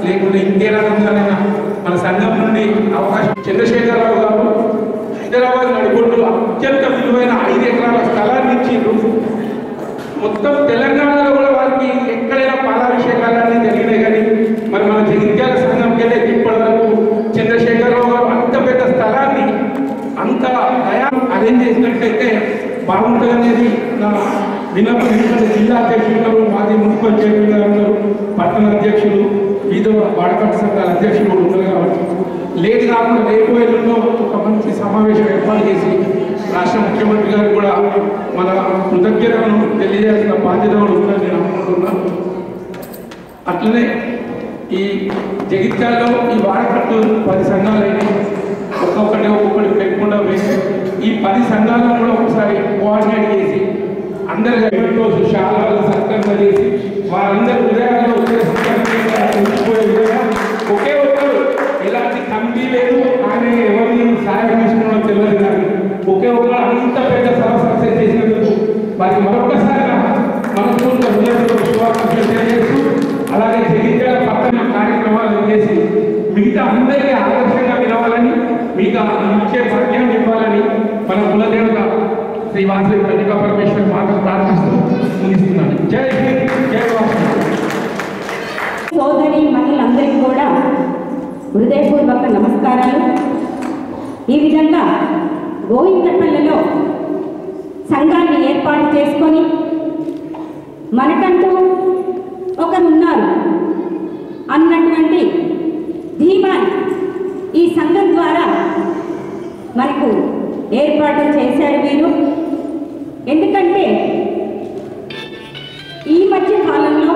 లేకుంటే ఇంకేరాకైనా మన సంఘం నుండి అవకాశం చంద్రశేఖరరావు గారు హైదరాబాద్ నడిబొడ్డు అత్యంత విలువైన ఐదు ఎకరాల స్థలాన్ని ఇచ్చిండ్రు మొత్తం తెలంగాణలో కూడా వారికి ఎక్కడైనా పాలాభిషేకాలన్నీ జరిగినాయి కానీ మరి మన జగిత్యాల సంఘంకి వెళ్ళే ఇప్పటి వరకు చంద్రశేఖరరావు గారు అంత పెద్ద స్థలాన్ని అంత దయా అరేంజ్ చేసినట్లయితే బాగుంటుంది అనేది నా విన్నపం ఎందుకంటే జిల్లా అధ్యక్షులు ఉన్నారు, మాజీ మున్సిపల్ చైర్మన్ గారు ఉన్నారు పట్టణ అధ్యక్షులు వివిధ వాడపట్ల సంఘాల అధ్యక్షులు కూడా ఉన్నారు కాబట్టి లేట్ కాకుండా రేపు ఎల్లుండో ఒక మంచి సమావేశం ఏర్పాటు చేసి రాష్ట్ర ముఖ్యమంత్రి గారు కూడా మన కృతజ్ఞతలను తెలియజేయాల్సిన బాధ్యత కూడా ఉందని నేను అనుకుంటున్నాను అట్లనే ఈ జగిత్యాల్లో ఈ వాడకట్టు పది సంఘాలు అయినాయి ఒక్కొక్కటి ఒక్కొక్కటి పెట్టుకుండా వేసి ఈ పది సంఘాలను కూడా ఒకసారి కోఆర్డినేట్ చేసి అందరి రోజు శాలలో సత్కరణ చేసి వారందరి హృదయాల్లో ఒకే సంకల్పంగా ఉంచిపోయే విధంగా ఒకే ఒక్కరు ఎలాంటి కమిటీ లేదు ఆయన ఎవరిని సహాయం తీసుకున్నాడో తెలియదు కానీ ఒకే ఒక్కరు అంత పెద్ద సభ సక్సెస్ చేసినందుకు వారికి మరొకసారి నా మనస్ఫూర్తిగా హృదయపూర్వక శుభాకాంక్షలు తెలియజేస్తూ అలాగే జగిత్యాల పక్కన కార్యక్రమాలు చేసి మిగతా అందరికీ ఆదర్శంగా నిలవాలని మిగతా ఇచ్చే భాగ్యం ఇవ్వాలని మన కులదేవత శ్రీ వాసవి కన్యకా పరమేశ్వరి మాత ప్రార్థిస్తూ ముగిస్తున్నాను జై హింద్ జై వాసవి సోదరి మహిళలందరికీ కూడా హృదయపూర్వక నమస్కారాలు ఈ విధంగా గోవిందపల్లిలో సంఘాన్ని ఏర్పాటు చేసుకొని మనకంటూ ఒకరున్నారు అన్నటువంటి ధీమాన్ ఈ సంఘం ద్వారా మనకు ఏర్పాటు చేశారు వీరు ఎందుకంటే ఈ మధ్య కాలంలో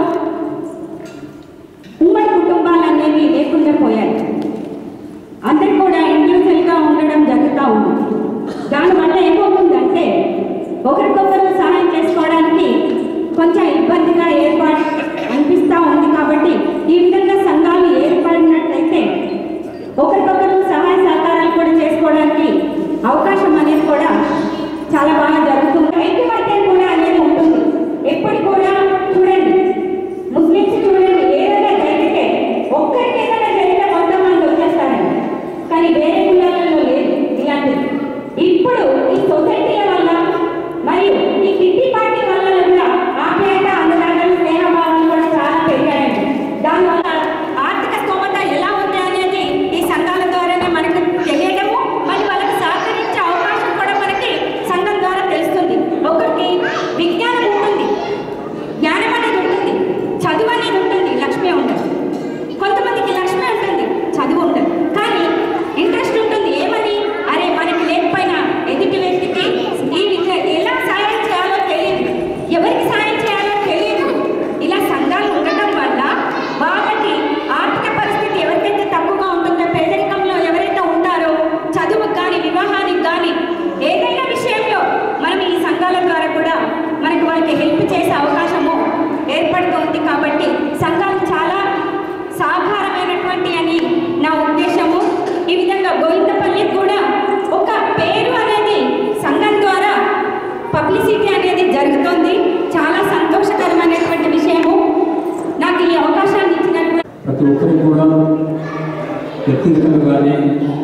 ఉమ్మడి కుటుంబాలు అనేవి లేకుండా పోయాయి అందరు కూడా ఇండివిజువల్గా ఉండడం జరుగుతూ ఉంది దానివల్ల ఏమవుతుందంటే ఒకరికొకరు సహాయం చేసుకోవడానికి కొంచెం ఇబ్బందిగా ఏర్పాటు అనిపిస్తూ ఉంది కాబట్టి ఈ విధంగా సంఘాలు ఏర్పడినట్లయితే ఒకరికొకరు సహాయ సహకారాలు కూడా చేసుకోవడానికి అవకాశం అనేది కూడా చాలా బాగా జరుగుతుంది ఐక్యమత్యం కూడా అనేది ఉంటుంది ఎప్పుడు కూడా చూడండి ముస్లిమ్స్ చూడండి ఏదైనా జరిగితే ఒక్కరికి ఏదైనా జరిగితే మొత్తం మంది వచ్చేస్తారండి కానీ వేరే కులాలలో లేదు ఇలాంటిది ఇప్పుడు ఈ సొసైటీల వల్ల మరియు ఈ కిట్టి పార్టీ వల్ల కూడా ఆప్యాయత అనురాగాలు స్నేహభావాలు కూడా చాలా పెరిగాయండి దానివల్ల ఆర్థిక స్తోమత ఎలా ఉంది అనేది ఈ సంఘాల ద్వారానే మనకు తెలియడము మరి వాళ్ళకి సహకరించే అవకాశం కూడా మనకి సంఘం ద్వారా తెలుస్తుంది ఒకరికి విజ్ఞానం ఉంటుంది జ్ఞానం అనేది ఉంటుంది చదువు అనేది ఉంటుంది లక్ష్మి ఉండదు కొంతమందికి లక్ష్మి ఉంటుంది చదువు ఉండదు కానీ ఇంట్రెస్ట్ ఉంటుంది ఏమని అరే మనకి లేకపోయినా ఎదుటి వ్యక్తికి ఈ విధంగా ఎలా సాయం చేయాలో తెలియదు ఎవరికి సాయం చేయాలో తెలియదు ఇలా సంఘాలు ఉండటం వల్ల వాళ్ళకి ఆర్థిక పరిస్థితి ఎవరికైతే తక్కువగా ఉంటుందో పేదరికంలో ఎవరైతే ఉంటారో చదువుకు కానీ వివాహానికి కానీ ఏదైనా విషయంలో మనం ఈ సంఘాల ద్వారా కూడా మనకు వాళ్ళకి హెల్ప్ చేసే అవకాశము ఏర్పడుతుంది కాబట్టి సంఘాలు చాలా సాకారమైనటువంటి అని నా ఉద్దేశము ఈ విధంగా గోవిందపల్లి కూడా ఒక పేరు అనేది సంఘం ద్వారా పబ్లిసిటీ అనేది జరుగుతుంది చాలా సంతోషకరమైనటువంటి విషయము నాకు ఈ అవకాశాన్ని ఇచ్చినటువంటి ప్రతి ఒక్కరికి కూడా వ్యక్తిగతంగా కానీ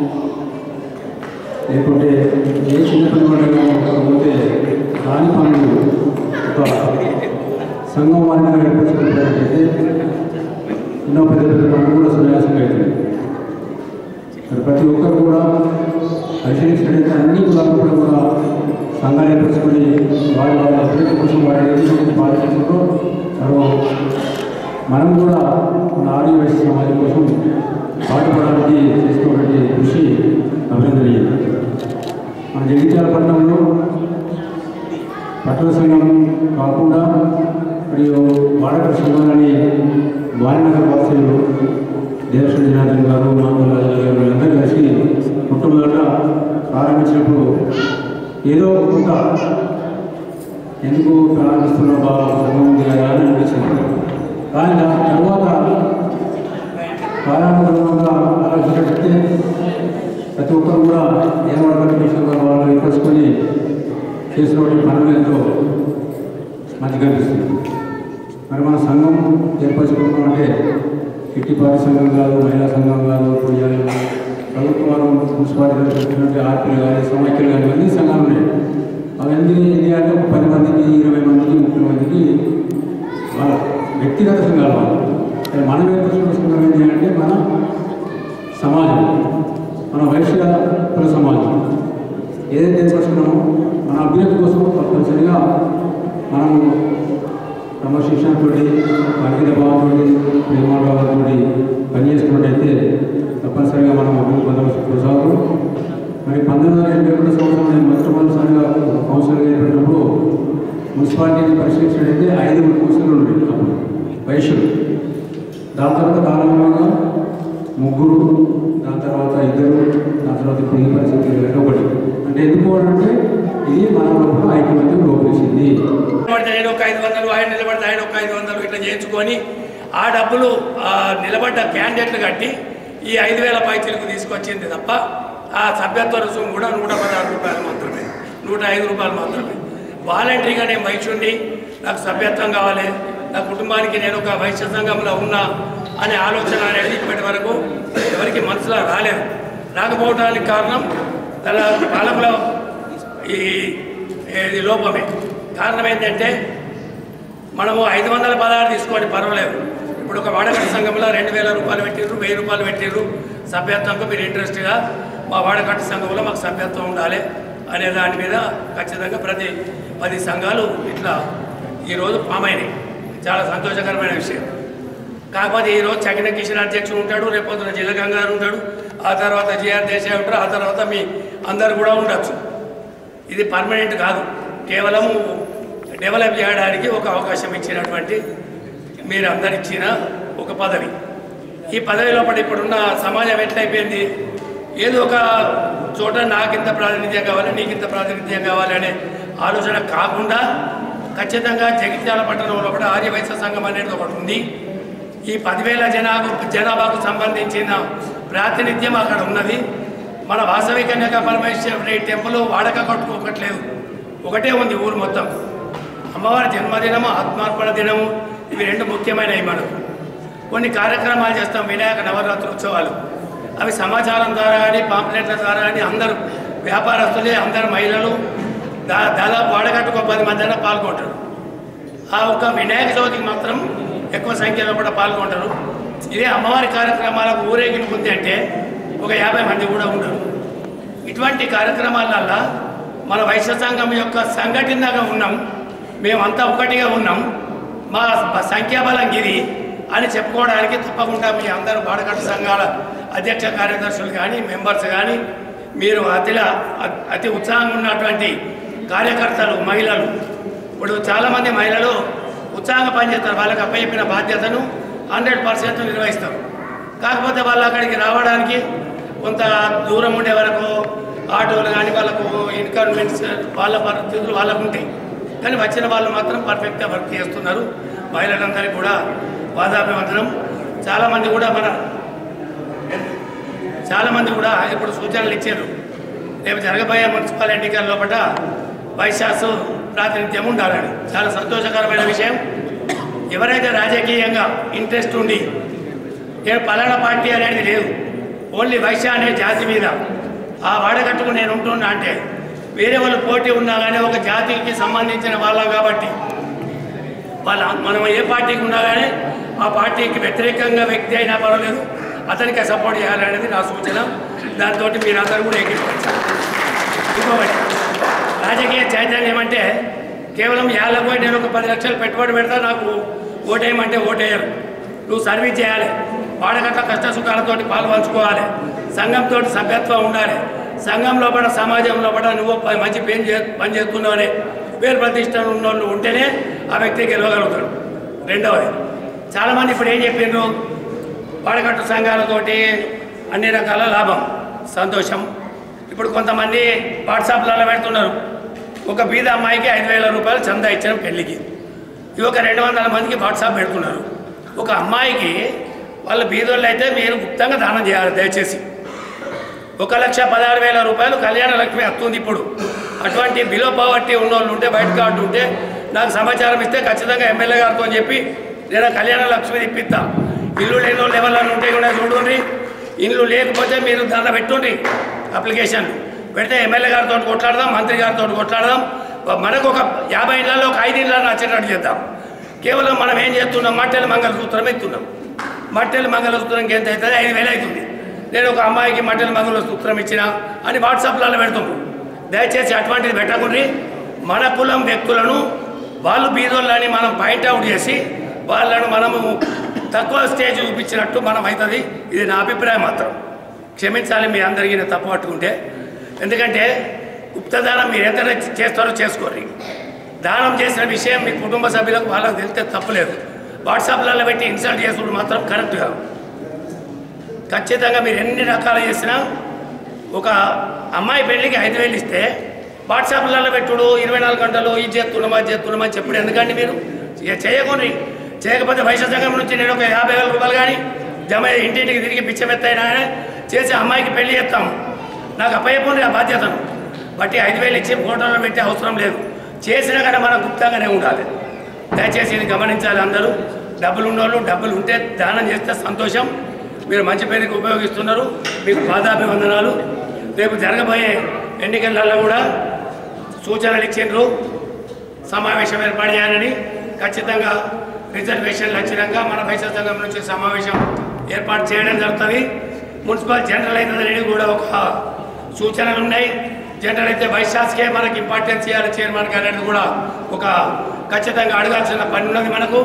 లేకుంటే ఏ చిన్న పని పడగా కాకపోతే దాని పనులు ఒక సంఘం వారిని నడిపించినట్లయితే ఎన్నో పెద్ద పెద్ద పనులు కూడా సున్యాసంగా అవుతుంది మరి ప్రతి ఒక్కరు కూడా పరిశీలించినట్లయితే అన్ని కులాలు కూడా కూడా సంఘాలు ఏర్పరచుకొని వారి వాళ్ళ అభివృద్ధి కోసం వారి ఏదైతే పాటించారో మరో మనం కూడా మన ఆదివాసీ సమాజం కోసం పాటుపడడానికి చేసుకోవడానికి కృషి అభినందనీయం మన జగిత్యాల పట్టణంలో పట్టణ సంఘం కాకుండా మరియు వాడక సంఘాలని వారినగర్ వాసులు దేవశ్వర జనార్దన్ గారు మామూలు గారు వీళ్ళందరూ కలిసి మొట్టమొదట ప్రారంభించినప్పుడు ఏదో కొంత ఎందుకు ప్రారంభిస్తున్న బాగా సంఘం ఉంది కదా అని అనిపించింది కానీ దాని తర్వాత కాలానుగుణంగా ఆలోచించకపోతే ప్రతి ఒక్కరు కూడా ఏమడబడి విషయంగా వాళ్ళు ఏర్పరచుకొని చేసినటువంటి పనులు ఎంతో మంచిగా అనిపిస్తుంది మరి మన సంఘం ఏర్పరచుకున్నాం అంటే కిట్టిపాటి సంఘం కాదు మహిళా సంఘం కాదు ఇప్పుడు ఇవాళ ప్రభుత్వం మున్సిపాలిటీ పెట్టినట్టు ఆర్పీలు కానీ సమాఖ్యలు కానీ అన్ని సంఘాలు ఉన్నాయి అవన్నీ ఏంటి అంటే ఒక పది మందికి ఇరవై మందికి ముప్పై మందికి వాళ్ళ వ్యక్తిగత సంఘాలు వాళ్ళు కానీ మనం ఏర్పరచుకున్న సంఘం ఏంటి అంటే మన సమాజం మన వైశ్య కుల సమాజం ఏదైతే ఏర్పరచుకున్నామో మన అభ్యున్నతి కోసం తప్పనిసరిగా మనం క్రమశిక్షణతో అంకిత భావంతో ప్రేమాభావంతో పనిచేస్తున్నట్టయితే తప్పనిసరిగా మనం అభివృద్ధి పొందవలసి కొనసాగుతూ మరి పంతొమ్మిది వందల ఎనభై ఒకటి సంవత్సరం నేను మొట్టమొదటిసారిగా కౌన్సిలర్గా ఏర్పడినప్పుడు మున్సిపాలిటీని పరిశీలించినట్టయితే ఐదుగురు కౌన్సిలర్లు ఉండేవి అప్పుడు వైశ్యులు దాని తర్వాత కాలంగా ముగ్గురు దాని తర్వాత ఇద్దరు దాని తర్వాత ఇప్పుడు ఈ పరిస్థితి రెండు ఒకటి అంటే ఎందుకు అంటే ఇది మన లోపల ఐకమత్యం లోపించింది నిలబడితే నేను ఒక ఐదు వందలు ఆయన నిలబడితే ఆయన ఒక ఐదు వందలు ఇట్లా చేయించుకొని ఆ డబ్బులు ఆ నిలబడ్డ క్యాండిడేట్లు కట్టి ఈ ఐదు వేల పైచీలకు తీసుకొచ్చింది తప్ప ఆ సభ్యత్వ రుసుము కూడా నూట పదహారు రూపాయలు మాత్రమే నూట ఐదు రూపాయలు మాత్రమే వాలంటరీగా నేను వైశ్యుడిని నాకు సభ్యత్వం కావాలి నా కుటుంబానికి నేను ఒక వైశ్య సంఘంలో ఉన్నా అనే ఆలోచన అనేది ఇప్పటి వరకు ఎవరికి మనసులో రాలేదు రాకపోవడానికి కారణం తన పాలకుల ఈ ఇది లోపమే కారణం ఏంటంటే మనము ఐదు వందల పదహారు తీసుకోండి పర్వాలేదు ఇప్పుడు ఒక వాడకట్టు సంఘంలో రెండు వేల రూపాయలు పెట్టిర్రు వెయ్యి రూపాయలు పెట్టిర్రు సభ్యత్వంకు మీరు ఇంట్రెస్ట్గా మా వాడకట్టు సంఘంలో మాకు సభ్యత్వం ఉండాలి అనే దాని మీద ఖచ్చితంగా ప్రతి పది సంఘాలు ఇట్లా ఈరోజు ఫామ్ అయినాయి చాలా సంతోషకరమైన విషయం కాకపోతే ఈరోజు చకిన కిషన్ అధ్యక్షుడు ఉంటాడు రేపొద్దున జిల్లా గంగారు ఉంటాడు ఆ తర్వాత జిఆర్ దేశాయ్ ఉంటారు ఆ తర్వాత మీ అందరు కూడా ఉండొచ్చు ఇది పర్మనెంట్ కాదు కేవలం డెవలప్ చేయడానికి ఒక అవకాశం ఇచ్చినటువంటి మీరు అందరిచ్చిన ఒక పదవి ఈ పదవి లోపల ఇప్పుడున్న సమాజం ఎట్లయిపోయింది ఏదో ఒక చోట నాకింత ప్రాతినిధ్యం కావాలి నీకింత ప్రాతినిధ్యం కావాలి అనే ఆలోచన కాకుండా ఖచ్చితంగా జగిత్యాల పట్టణం లోపల ఆర్య వైశ్య సంఘం అనేది ఒకటి ఉంది ఈ పదివేల జనాభా జనాభాకు సంబంధించిన ప్రాతినిధ్యం అక్కడ ఉన్నది మన వాసవి కన్యక పరమేశ్వరి టెంపుల్ వాడక కట్టుకోకట్లేదు ఒకటే ఉంది ఊరు మొత్తం అమ్మవారి జన్మదినము ఆత్మార్పణ దినము ఇవి రెండు ముఖ్యమైనవి మనకు కొన్ని కార్యక్రమాలు చేస్తాం వినాయక నవరాత్రి ఉత్సవాలు అవి సమాచారం ద్వారా కానీ పాంప్లెట్ల ద్వారా కానీ అందరూ వ్యాపారస్తులే అందరు మహిళలు దా దాదాపు వాడకట్టుకు పది మంది అయినా పాల్గొంటారు ఆ ఒక్క వినాయక చవితికి మాత్రం ఎక్కువ సంఖ్యలో కూడా పాల్గొంటారు ఇదే అమ్మవారి కార్యక్రమాలకు ఊరేగింపు ఉంది అంటే ఒక యాభై మంది కూడా ఉండరు ఇటువంటి కార్యక్రమాలల్ల మన వైశ్య సంఘం యొక్క సంఘటనగా ఉన్నాం మేమంతా ఒకటిగా ఉన్నాం మా మా సంఖ్యాబలం ఇది అని చెప్పుకోవడానికి తప్పకుండా మీ అందరూ బాడకట్టు సంఘాల అధ్యక్ష కార్యదర్శులు కానీ మెంబర్స్ కానీ మీరు అతిలా అ- అతి ఉత్సాహంగా ఉన్నటువంటి కార్యకర్తలు మహిళలు ఇప్పుడు చాలామంది మహిళలు ఉత్సాహంగా పనిచేస్తారు వాళ్ళకి అప్పచెప్పిన బాధ్యతను హండ్రెడ్ పర్సెంట్ నిర్వహిస్తారు కాకపోతే వాళ్ళు అక్కడికి రావడానికి కొంత దూరం ఉండే వరకు ఆటోలు కానీ వాళ్ళకు ఇన్కన్వీనియన్స్ వాళ్ళ పరిస్థితులు వాళ్ళకు ఉంటాయి కానీ వచ్చిన వాళ్ళు మాత్రం పర్ఫెక్ట్గా వర్క్ చేస్తున్నారు మహిళలందరికీ కూడా వాదాభివందనం చాలామంది కూడా మన చాలామంది కూడా ఇప్పుడు సూచనలు ఇచ్చారు రేపు జరగబోయే మున్సిపల్ ఎన్నికల లోపల వైశాసు ప్రాతినిధ్యం ఉండాలని చాలా సంతోషకరమైన విషయం ఎవరైతే రాజకీయంగా ఇంట్రెస్ట్ ఉండి నేను పలానా పార్టీ అనేది లేదు ఓన్లీ వైశ్య అనే జాతి మీద ఆ వాడగట్టుకు నేను ఉంటున్నా అంటే వేరే వాళ్ళు పోటీ ఉన్నా కానీ ఒక జాతికి సంబంధించిన వాళ్ళం కాబట్టి వాళ్ళ మనం ఏ పార్టీకి ఉన్నా కానీ ఆ పార్టీకి వ్యతిరేకంగా వ్యక్తి అయినా పర్వాలేదు అతనికి సపోర్ట్ చేయాలనేది నా సూచన దాంతో మీరందరూ కూడా ఎక్కిపోవచ్చు ఇంకొకటి రాజకీయ చైతన్యం అంటే కేవలం యాళ్ళ పోయి నేను ఒక పది లక్షలు పెట్టుబడి పెడతా నాకు ఓటేయమంటే ఓటేయరు నువ్వు సర్వీస్ చేయాలి వాడగట్ల కష్ట సుఖాలతో పాలు పంచుకోవాలి సంఘంతో సభ్యత్వం ఉండాలి సంఘం లోపల సమాజం లోపల నువ్వు ప- మంచి పని చే పని చేస్తున్నావు అనే పేరు ప్రతిష్ట ఉన్న వాళ్ళు ఉంటేనే ఆ వ్యక్తి గెలవగలుగుతాడు రెండవది చాలామంది ఇప్పుడు ఏం చెప్పిండ్రు వాడకట్టు సంఘాలతోటి అన్ని రకాల లాభం సంతోషం ఇప్పుడు కొంతమంది వాట్సాప్లలో పెడుతున్నారు ఒక బీద అమ్మాయికి ఐదు వేల రూపాయలు చందా ఇచ్చిన పెళ్ళికి ఇవి ఒక రెండు వందల మందికి వాట్సాప్ పెడుతున్నారు ఒక అమ్మాయికి వాళ్ళ బీదోళ్ళు అయితే మీరు గుప్తంగా దానం చేయాలి దయచేసి ఒక లక్ష పదహారు వేల రూపాయలు కళ్యాణ లక్ష్మి వస్తుంది ఇప్పుడు అటువంటి బిలో పవర్టీ ఉన్న వాళ్ళు ఉంటే బయట కార్డు ఉంటే నాకు సమాచారం ఇస్తే ఖచ్చితంగా ఎమ్మెల్యే గారితో చెప్పి నేను కళ్యాణ లక్ష్మి ఇప్పిస్తా ఇల్లు లేని వాళ్ళు ఎవరైనా ఉంటే కూడా చూడండి ఇల్లు లేకపోతే మీరు దాంట్లో పెట్టుండి అప్లికేషన్ పెడితే ఎమ్మెల్యే గారితో కొట్లాడదాం మంత్రి గారితో కొట్లాడదాం మనకు ఒక యాభై ఇళ్ళలో ఒక ఐదు ఇళ్ళలో వచ్చేటట్టు చేద్దాం కేవలం మనం ఏం చేస్తున్నాం మట్టెల మంగళసూత్రం ఎత్తున్నాం మట్టెల మంగళసూత్రంకి ఎంత అవుతుంది ఐదు వేలు అవుతుంది నేను ఒక అమ్మాయికి మట్టెల మంగళసూత్రం ఇచ్చిన అని వాట్సాప్లలో పెడుతున్నాం దయచేసి అటువంటిది పెట్టకుండి మన కులం వ్యక్తులను వాళ్ళు బీదోళ్ళని మనం పాయింట్ అవుట్ చేసి వాళ్ళను మనము తక్కువ స్టేజ్ చూపించినట్టు మనం అవుతుంది ఇది నా అభిప్రాయం మాత్రం క్షమించాలి మీ అందరికీ నేను తప్పు పట్టుకుంటే ఎందుకంటే గుప్తదానం మీరు ఎంత చేస్తారో చేసుకోర్రి దానం చేసిన విషయం మీ కుటుంబ సభ్యులకు వాళ్ళకి తెలిస్తే తప్పులేదు వాట్సాప్లలో పెట్టి ఇన్సల్ట్ చేసుకుంటూ మాత్రం కరెక్ట్ కాదు ఖచ్చితంగా మీరు ఎన్ని రకాలు చేసినా ఒక అమ్మాయి పెళ్ళికి ఐదు వేలు ఇస్తే వాట్సాప్లలో పెట్టుడు ఇరవై నాలుగు గంటలు ఇది చేస్తున్నామా అది చేస్తున్నామా అని చెప్పుడు ఎందుకండి మీరు ఇక చేయకుండా చేయకపోతే వైశ్య సంఘం నుంచి నేను ఒక యాభై వేల రూపాయలు కానీ జమ ఇంటింటికి తిరిగి పిచ్చమెత్తైనా చేసి అమ్మాయికి పెళ్లి చేస్తాము నాకు అప్పయ్యపోండి ఆ బాధ్యతను బట్టి ఐదు వేలు ఇచ్చి ఫోటోలో పెట్టే అవసరం లేదు చేసినా కానీ మనం గుప్తంగానే ఉండాలి దయచేసి ఇది గమనించాలి అందరూ డబ్బులు ఉన్నోళ్ళు డబ్బులు ఉంటే దానం చేస్తే సంతోషం మీరు మంచి పేరుకి ఉపయోగిస్తున్నారు మీకు పాదాభివందనాలు రేపు జరగబోయే ఎన్నికలలో కూడా సూచనలు ఇచ్చిండ్రు సమావేశం ఏర్పాటు చేయాలని ఖచ్చితంగా రిజర్వేషన్లు వచ్చినాక మన వైశ్య సంఘం నుంచి సమావేశం ఏర్పాటు చేయడం జరుగుతుంది మున్సిపల్ జనరల్ అవుతుందని కూడా ఒక సూచనలు ఉన్నాయి జనరల్ అయితే వైశాస్కే మనకి ఇంపార్టెన్స్ ఇవ్వాలి చైర్మన్ గారు అనేది కూడా ఒక ఖచ్చితంగా అడగాల్సిన పని ఉన్నది మనకు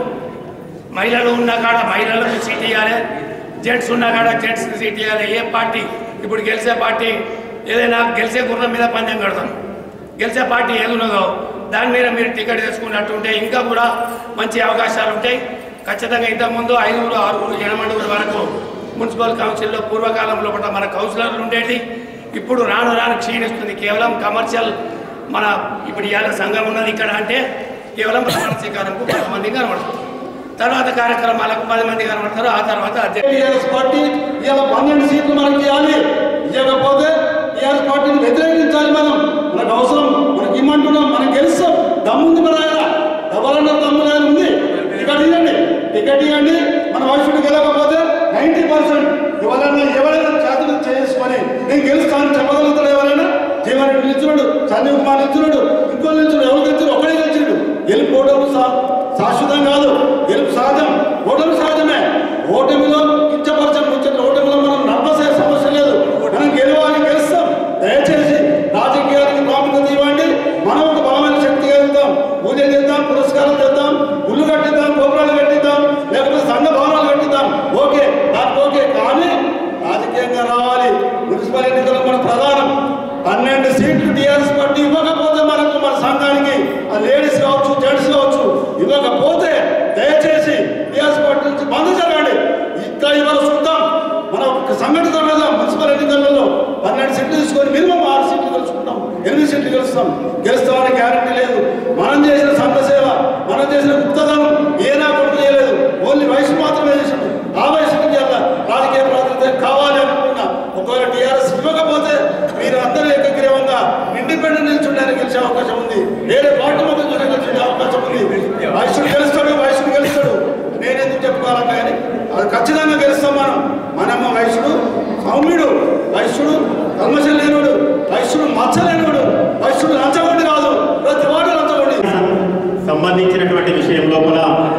మహిళలు ఉన్న కాడ మహిళలకు సీట్ ఇవ్వాలి జెంట్స్ ఉన్న కాడ జెంట్స్కి సీట్ ఇవ్వాలి ఏ పార్టీ ఇప్పుడు గెలిచే పార్టీ ఏదైనా గెలిచే గుర్రం మీద పందెం కడతాం గెలిచే పార్టీ ఏది ఉన్నదో దాని మీద మీరు టికెట్ తెచ్చుకున్నట్టుంటే ఇంకా కూడా మంచి అవకాశాలు ఉంటాయి ఖచ్చితంగా ఇంతకుముందు ఐదుగురు ఆరుగురు ఎనమండుగురు వరకు మున్సిపల్ కౌన్సిల్లో పూర్వకాలంలో పట్ల మన కౌన్సిలర్లు ఉండేది ఇప్పుడు రాను రాను క్షీణిస్తుంది కేవలం కమర్షియల్ మన ఇప్పుడు ఇవాళ సంఘం ఉన్నది ఇక్కడ అంటే కేవలం ప్రమాణ స్వీకారంకు కొంతమంది కనబడుతుంది తర్వాత కార్యక్రమాలకు పది మంది కనబడతారు ఆ తర్వాత అధ్యక్ష టీఆర్ఎస్ పార్టీ ఇవాళ పన్నెండు సీట్లు మనకి ఇవ్వాలి ఇవ్వకపోతే టీఆర్ఎస్ పార్టీని వ్యతిరేకించాలి మనం మనకు అవసరం మనకి ఇమ్మంటున్నాం మనం గెలుస్తాం దమ్ముంది మన ఆయన ఎవరన్నా దమ్ము లేదు ఉంది టికెట్ ఇవ్వండి టికెట్ ఇవ్వండి మన వైశ్యుడు గెలవకపోతే నైంటీ పర్సెంట్ ఎవరైనా ఎవరైనా చేతులు చేసుకొని నేను గెలుస్తాను చెప్పగలుగుతాడు ఎవరైనా జీవన్ రెడ్డి నిల్చున్నాడు సంజీవ్ కుమార్ నిల్చున్నాడు ఇంకో నిల్చున్నాడు ఎవరు గెలిచాడు ఒక్కడే గెలిచాడు గెలుపోవడం శాశ్వతం కాదు గెలుపు సహజం ఓటమి సహజమే ఓటమిలో కించపరచని ముచ్చట్లు ఓటమిలో మనం నర్వసే సమస్య లేదు మనం గెలవాలి గెలుస్తాం దయచేసి రాజకీయానికి ప్రాముఖ్యత ఇవ్వండి మనం ఒక బలమైన శక్తి కలుగుతాం పూజ చేద్దాం పురస్కారం చేద్దాం గుళ్ళు కట్టిద్దాం గోపురాలు కట్టిద్దాం లేకపోతే సంఘ భవనాలు కట్టిద్దాం ఓకే దానికి ఓకే కానీ రాజకీయంగా రావాలి మున్సిపల్ ఎన్నికలు మన ప్రధానం పన్నెండు సీట్లు టీఆర్ఎస్ పార్టీ ఇవ్వకపోతే మనకు మన సంఘానికి ఆ లేడీస్ కావచ్చు జెంట్స్ కావచ్చు ఇవ్వకపోతే దయచేసి టీఆర్ఎస్ పార్టీ నుంచి బంద్ జరగండి ఇంకా ఇవాళ చూద్దాం మనం ఒక సంఘటన వెళ్దాం మున్సిపల్ ఎన్నికలలో పన్నెండు సీట్లు తీసుకొని మినిమం ఆరు సీట్లు గెలుచుకుంటాం ఎనిమిది సీట్లు గెలుస్తాం గెలుస్తామని గ్యారంటీ లేదు మనం చేసిన సంఘ సేవ మనం చేసిన గుప్తదానం ఏ నా కొడుకు చేయలేదు ఓన్లీ వయసు మాత్రమే చేసిండు ఆ వయసుకి ఇవాళ రాజకీయ ప్రాతినిధ్యం కావాలి అనుకుంటున్నా ఒకవేళ టీఆర్ఎస్ ఇవ్వకపోతే మీరు అందరూ ఏకగ్రీవంగా ఇండిపెండెంట్ నిల్చుండడానికి గెలిచే అవకాశం ఉంది వేరే పార్టీ మొత్తం కూడా గెలిచే అవకాశం ఉంది వయసుడు గెలుస్తాడు వయసుడు గెలుస్తాడు నేను ఎందుకు చెప్పుకోవాలంట కానీ అది ఖచ్చితంగా గెలుస్తాం మనం మనమ్మ వయసుడు సౌమ్యుడు వయసుడు కల్మశం లేనుడు వయసుడు మచ్చలేనుడు వయసుడు లంచగొండి కాదు ప్రతి వాడు లంచగొండి సంబంధించినటువంటి విషయం లోపల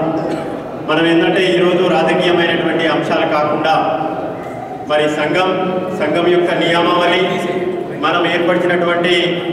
మనం ఏంటంటే ఈరోజు రాజకీయమైనటువంటి అంశాలు కాకుండా మరి సంఘం సంఘం యొక్క నియమావళి మనం ఏర్పరిచినటువంటి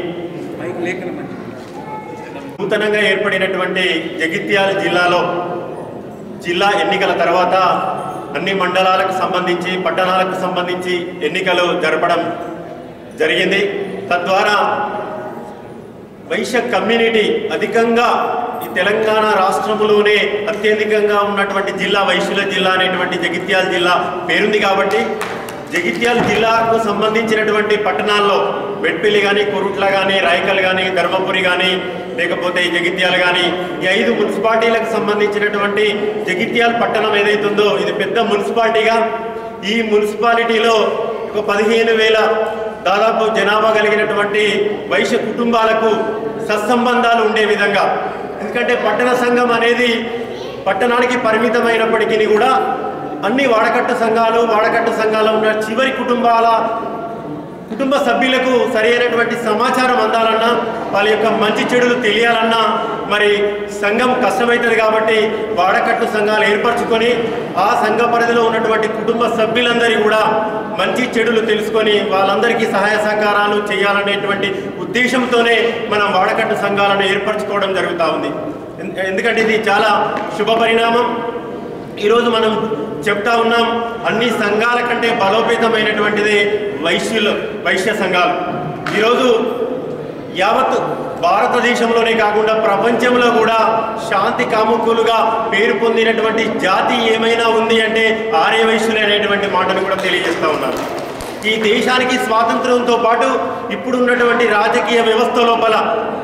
నూతనంగా ఏర్పడినటువంటి జగిత్యాల జిల్లాలో జిల్లా ఎన్నికల తర్వాత అన్ని మండలాలకు సంబంధించి పట్టణాలకు సంబంధించి ఎన్నికలు జరపడం జరిగింది తద్వారా వైశ్య కమ్యూనిటీ అధికంగా ఈ తెలంగాణ రాష్ట్రంలోనే అత్యధికంగా ఉన్నటువంటి జిల్లా వైశ్యుల జిల్లా అనేటువంటి జగిత్యాల జిల్లా పేరుంది కాబట్టి జగిత్యాల జిల్లాకు సంబంధించినటువంటి పట్టణాల్లో మెట్పల్లి కానీ కొరుట్ల కానీ రాయకల్ కానీ ధర్మపురి కానీ లేకపోతే ఈ జగిత్యాల కానీ ఈ ఐదు మున్సిపాలిటీలకు సంబంధించినటువంటి జగిత్యాల పట్టణం ఏదైతుందో ఇది పెద్ద మున్సిపాలిటీగా ఈ మున్సిపాలిటీలో ఒక పదిహేను వేల దాదాపు జనాభా కలిగినటువంటి వైశ్య కుటుంబాలకు సత్సంబంధాలు ఉండే విధంగా ఎందుకంటే పట్టణ సంఘం అనేది పట్టణానికి పరిమితమైనప్పటికీ కూడా అన్ని వాడకట్టు సంఘాలు వాడకట్టు సంఘాలు ఉన్న చివరి కుటుంబాల కుటుంబ సభ్యులకు సరైనటువంటి సమాచారం అందాలన్నా వాళ్ళ యొక్క మంచి చెడులు తెలియాలన్నా మరి సంఘం కష్టమవుతుంది కాబట్టి వాడకట్టు సంఘాలు ఏర్పరచుకొని ఆ సంఘ పరిధిలో ఉన్నటువంటి కుటుంబ సభ్యులందరి కూడా మంచి చెడులు తెలుసుకొని వాళ్ళందరికీ సహాయ సహకారాలు చేయాలనేటువంటి ఉద్దేశంతోనే మనం వాడకట్టు సంఘాలను ఏర్పరచుకోవడం జరుగుతూ ఉంది ఎన్- ఎందుకంటే ఇది చాలా శుభ పరిణామం ఈరోజు మనం చెప్తా ఉన్నాం అన్ని సంఘాల కంటే బలోపేతమైనటువంటిది వైశ్యులు వైశ్య సంఘాలు ఈరోజు యావత్ భారతదేశంలోనే కాకుండా ప్రపంచంలో కూడా శాంతి కాముకులుగా పేరు పొందినటువంటి జాతి ఏమైనా ఉంది అంటే ఆర్య వైశ్యులు అనేటువంటి మాటను కూడా తెలియజేస్తా ఉన్నారు ఈ దేశానికి స్వాతంత్రంతో పాటు ఇప్పుడు ఉన్నటువంటి రాజకీయ వ్యవస్థ లోపల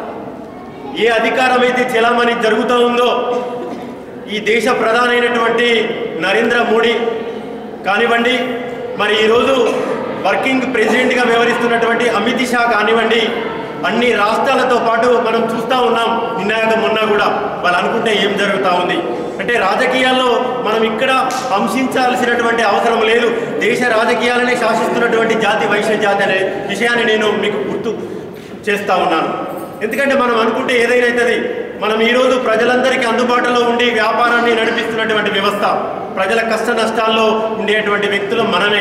ఏ అధికారం అయితే చెలామణి జరుగుతూ ఉందో ఈ దేశ ప్రధానమైనటువంటి నరేంద్ర మోడీ కానివ్వండి మరి ఈరోజు వర్కింగ్ ప్రెసిడెంట్గా వ్యవహరిస్తున్నటువంటి అమిత్ షా కానివ్వండి అన్ని రాష్ట్రాలతో పాటు మనం చూస్తూ ఉన్నాం నిన్నాక మొన్న కూడా వాళ్ళు అనుకుంటే ఏం జరుగుతూ ఉంది అంటే రాజకీయాల్లో మనం ఇక్కడ అంశించాల్సినటువంటి అవసరం లేదు దేశ రాజకీయాలనే శాసిస్తున్నటువంటి జాతి వైశ్య జాతి అనే విషయాన్ని నేను మీకు గుర్తు చేస్తా ఉన్నాను ఎందుకంటే మనం అనుకుంటే ఏదైనా అవుతుంది మనం ఈరోజు ప్రజలందరికీ అందుబాటులో ఉండి వ్యాపారాన్ని నడిపిస్తున్నటువంటి వ్యవస్థ ప్రజల కష్ట నష్టాల్లో ఉండేటువంటి వ్యక్తులు మనమే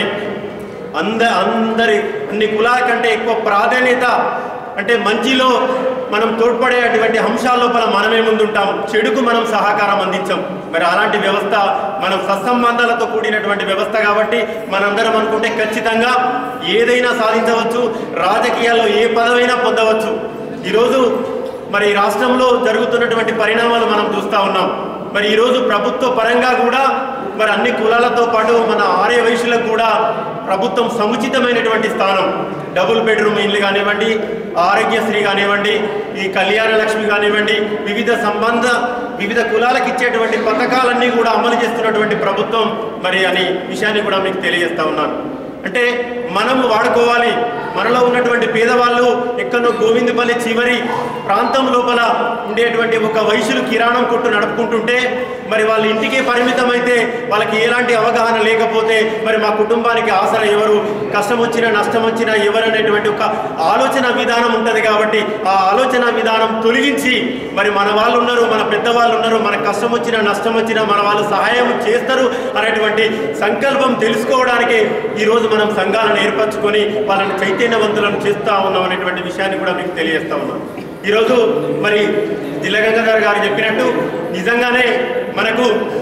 అంద అందరి అన్ని కులాల కంటే ఎక్కువ ప్రాధాన్యత అంటే మంచిలో మనం తోడ్పడేటువంటి అంశాల లోపల మనమే ముందుంటాం చెడుకు మనం సహకారం అందించాం మరి అలాంటి వ్యవస్థ మనం సత్సంబంధాలతో కూడినటువంటి వ్యవస్థ కాబట్టి మనందరం అనుకుంటే ఖచ్చితంగా ఏదైనా సాధించవచ్చు రాజకీయాల్లో ఏ పదవైనా పొందవచ్చు ఈరోజు మరి రాష్ట్రంలో జరుగుతున్నటువంటి పరిణామాలు మనం చూస్తూ ఉన్నాం మరి ఈరోజు ప్రభుత్వ పరంగా కూడా మరి అన్ని కులాలతో పాటు మన ఆర్య వయసులకు కూడా ప్రభుత్వం సముచితమైనటువంటి స్థానం డబుల్ బెడ్రూమ్ ఇల్లు కానివ్వండి ఆరోగ్యశ్రీ కానివ్వండి ఈ కళ్యాణ లక్ష్మి కానివ్వండి వివిధ సంబంధ వివిధ కులాలకు ఇచ్చేటువంటి పథకాలన్నీ కూడా అమలు చేస్తున్నటువంటి ప్రభుత్వం మరి అనే విషయాన్ని కూడా మీకు తెలియజేస్తా ఉన్నాను అంటే మనం వాడుకోవాలి మనలో ఉన్నటువంటి పేదవాళ్ళు ఎక్కడో గోవిందపల్లి చివరి ప్రాంతం లోపల ఉండేటువంటి ఒక వైశ్యులు కిరాణం కొట్టు నడుపుకుంటుంటే మరి వాళ్ళ ఇంటికే పరిమితం అయితే వాళ్ళకి ఎలాంటి అవగాహన లేకపోతే మరి మా కుటుంబానికి ఆసర ఎవరు కష్టం వచ్చినా నష్టం వచ్చినా ఎవరు అనేటువంటి ఒక ఆలోచన విధానం ఉంటుంది కాబట్టి ఆ ఆలోచన విధానం తొలగించి మరి మన వాళ్ళు ఉన్నారు మన పెద్దవాళ్ళు ఉన్నారు మన కష్టం వచ్చినా నష్టం వచ్చినా మన వాళ్ళు సహాయం చేస్తారు అనేటువంటి సంకల్పం తెలుసుకోవడానికి ఈరోజు మనం సంఘాలను ఏర్పరచుకొని వాళ్ళని చైతన్యవంతులను చేస్తూ ఉన్నాం అనేటువంటి విషయాన్ని కూడా మీకు తెలియజేస్తా ఉన్నాం ఈరోజు మరి జిల్లా గంగాధర్ గారు చెప్పినట్టు నిజంగానే మనకు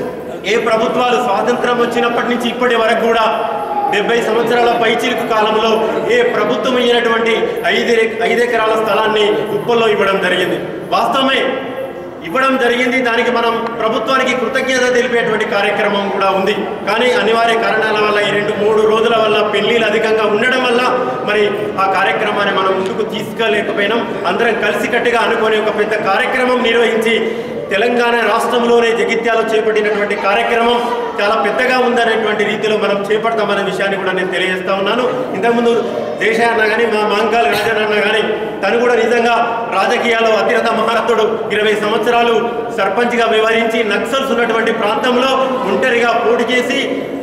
ఏ ప్రభుత్వాలు స్వాతంత్రం వచ్చినప్పటి నుంచి ఇప్పటి వరకు కూడా డెబ్బై సంవత్సరాల పైచిలుకు కాలంలో ఏ ప్రభుత్వం ఇచ్చినటువంటి ఐదు ఐదు ఎకరాల స్థలాన్ని ఉప్పల్లో ఇవ్వడం జరిగింది వాస్తవమే ఇవ్వడం జరిగింది దానికి మనం ప్రభుత్వానికి కృతజ్ఞత తెలిపేటువంటి కార్యక్రమం కూడా ఉంది కానీ అనివార్య కారణాల వల్ల ఈ రెండు మూడు రోజుల వల్ల పెళ్లిలు అధికంగా ఉండడం వల్ల మరి ఆ కార్యక్రమాన్ని మనం ముందుకు తీసుకెళ్ళలేకపోయినాం అందరం కలిసికట్టుగా అనుకొని ఒక పెద్ద కార్యక్రమం నిర్వహించి తెలంగాణ రాష్ట్రంలోనే జగిత్యాలు చేపట్టినటువంటి కార్యక్రమం చాలా పెద్దగా ఉందనేటువంటి రీతిలో మనం చేపడతామనే విషయాన్ని కూడా నేను తెలియజేస్తా ఉన్నాను ఇంతకుముందు దేశ అన్న కానీ మా మాంకాల్ రాజన్ అన్న కానీ తను కూడా నిజంగా రాజకీయాల్లో అత్యంత మహారథుడు ఇరవై సంవత్సరాలు సర్పంచ్గా వ్యవహరించి నక్సల్స్ ఉన్నటువంటి ప్రాంతంలో ఒంటరిగా పోటీ చేసి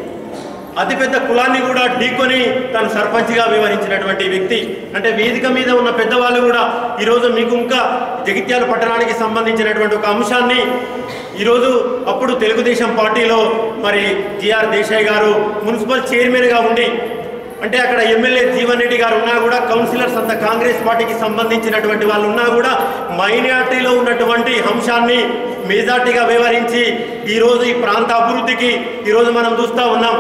అతిపెద్ద కులాన్ని కూడా ఢీకొని తను సర్పంచ్గా వ్యవహరించినటువంటి వ్యక్తి అంటే వేదిక మీద ఉన్న పెద్దవాళ్ళు కూడా ఈరోజు మీకు ఇంకా జగిత్యాల పట్టణానికి సంబంధించినటువంటి ఒక అంశాన్ని ఈరోజు అప్పుడు తెలుగుదేశం పార్టీలో మరి జిఆర్ దేశాయ్ గారు మున్సిపల్ చైర్మన్గా ఉండి అంటే అక్కడ ఎమ్మెల్యే జీవన్ రెడ్డి గారు ఉన్నా కూడా కౌన్సిలర్స్ అంతా కాంగ్రెస్ పార్టీకి సంబంధించినటువంటి వాళ్ళు ఉన్నా కూడా మైనార్టీలో ఉన్నటువంటి అంశాన్ని మెజార్టీగా వ్యవహరించి ఈరోజు ఈ ప్రాంత అభివృద్ధికి ఈరోజు మనం చూస్తూ ఉన్నాం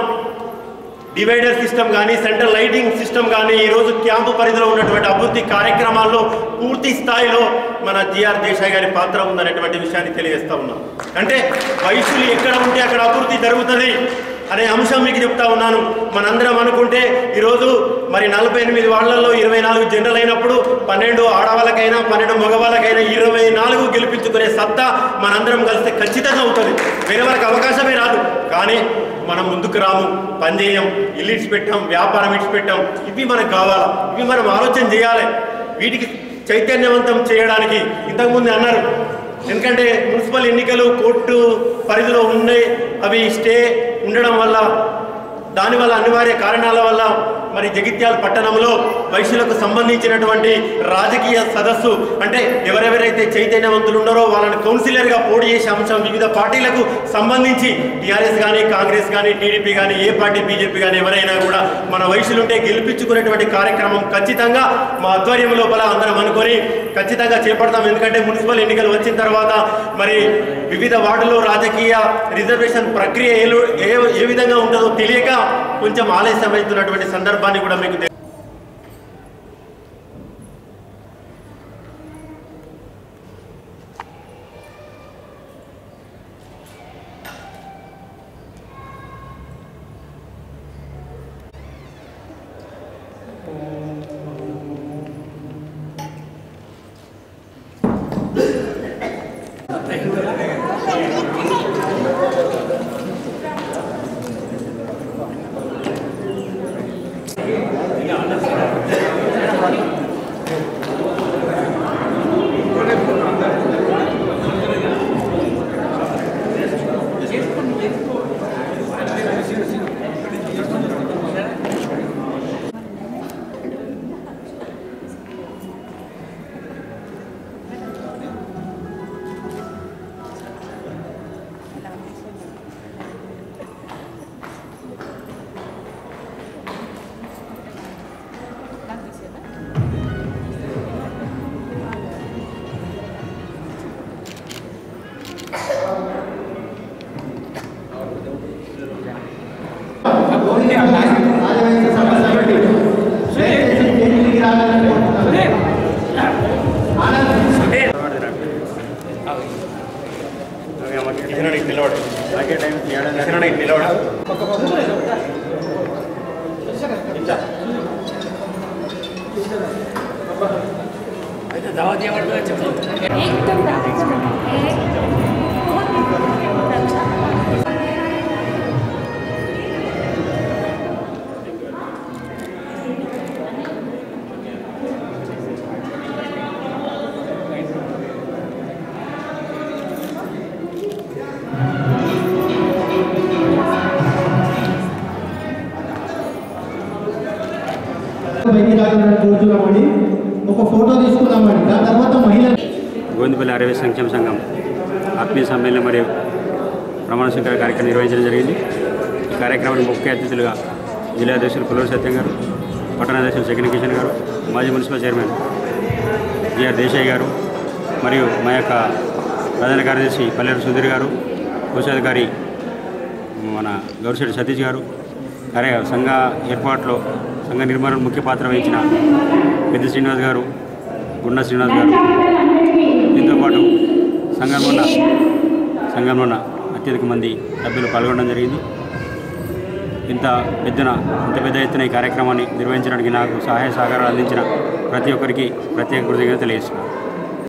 డివైడర్ సిస్టమ్ కానీ సెంట్రల్ లైటింగ్ సిస్టమ్ కానీ ఈరోజు క్యాంపు పరిధిలో ఉన్నటువంటి అభివృద్ధి కార్యక్రమాల్లో పూర్తి స్థాయిలో మన జిఆర్ దేశాయ్ గారి పాత్ర ఉందనేటువంటి విషయాన్ని తెలియజేస్తా ఉన్నాం అంటే వయసులు ఎక్కడ ఉంటే అక్కడ అభివృద్ధి జరుగుతుంది అనే అంశం మీకు చెప్తా ఉన్నాను మనందరం అనుకుంటే ఈరోజు మరి నలభై ఎనిమిది వాళ్ళల్లో ఇరవై నాలుగు జనరల్ అయినప్పుడు పన్నెండు ఆడవాళ్ళకైనా పన్నెండు మగవాళ్ళకైనా ఇరవై నాలుగు గెలిపించుకునే సత్తా మనందరం కలిస్తే ఖచ్చితంగా అవుతుంది వేరే వాళ్ళకి అవకాశమే రాదు కానీ మనం ముందుకు రాము పనిచేయం ఇల్లు ఇడిచిపెట్టాం వ్యాపారం ఇడిచిపెట్టాం ఇవి మనకు కావాలా ఇవి మనం ఆలోచన చేయాలి వీటికి చైతన్యవంతం చేయడానికి ఇంతకుముందు అన్నారు ఎందుకంటే మున్సిపల్ ఎన్నికలు కోర్టు పరిధిలో ఉన్నాయి అవి స్టే ఉండడం వల్ల దానివల్ల అనివార్య కారణాల వల్ల మరి జగిత్యాల పట్టణంలో వైశ్యులకు సంబంధించినటువంటి రాజకీయ సదస్సు అంటే ఎవరెవరైతే చైతన్యవంతులు ఉన్నారో వాళ్ళని కౌన్సిలర్గా పోటీ చేసే అంశం వివిధ పార్టీలకు సంబంధించి టీఆర్ఎస్ కానీ కాంగ్రెస్ కానీ టీడీపీ కానీ ఏ పార్టీ బీజేపీ కానీ ఎవరైనా కూడా మన వయసులుంటే గెలిపించుకునేటువంటి కార్యక్రమం ఖచ్చితంగా మా ఆధ్వర్యం లోపల అందరం అనుకొని ఖచ్చితంగా చేపడతాం ఎందుకంటే మున్సిపల్ ఎన్నికలు వచ్చిన తర్వాత మరి వివిధ వార్డులో రాజకీయ రిజర్వేషన్ ప్రక్రియ ఏ- ఏ ఏ విధంగా ఉంటుందో తెలియక కొంచెం ఆలస్యం అవుతున్నటువంటి సందర్భాన్ని కూడా మీకు తె- కిషనానికి నిలబడు. కిషనానికి నిలబడు. అయితే దావత్ ఏమంటుందో చెప్తాను एकदम रास्ता है बहुत अच्छा పైకి రావాలని కోరుతున్నామని ఒక ఫోటో తీసుకున్నామండి దాని తర్వాత మహిళ గోవిందపల్లి ఆర్యవేశ సంక్షేమ సంఘం ఆత్మీయ సమ్మేళనం మరియు ప్రమాణ స్వీకార కార్యక్రమం నిర్వహించడం జరిగింది ఈ కార్యక్రమానికి ముఖ్య అతిథులుగా జిల్లా అధ్యక్షులు పుల్లూరు సత్యం గారు పట్టణ అధ్యక్షులు జగన్ కిషన్ గారు మాజీ మున్సిపల్ చైర్మన్ జిఆర్ దేశాయ్ గారు మరియు మా యొక్క ప్రధాన కార్యదర్శి పల్లెరు సుధీర్ గారు కోశాధికారి మన గౌరిశెట్టి సతీష్ గారు కార్య సంఘ ఏర్పాట్లో సంఘ నిర్మాణం ముఖ్య పాత్ర వహించిన పెద్ద శ్రీనివాస్ గారు గుండా శ్రీనివాస్ గారు దీంతో పాటు సంఘంలో ఉన్న సంఘంలో ఉన్న అత్యధిక మంది సభ్యులు పాల్గొనడం జరిగింది ఇంత పెద్దన ఇంత పెద్ద ఎత్తున ఈ కార్యక్రమాన్ని నిర్వహించడానికి నాకు సహాయ సహకారాలు అందించిన ప్రతి ఒక్కరికి ప్రత్యేక కృతజ్ఞత తెలియజేస్తున్నాను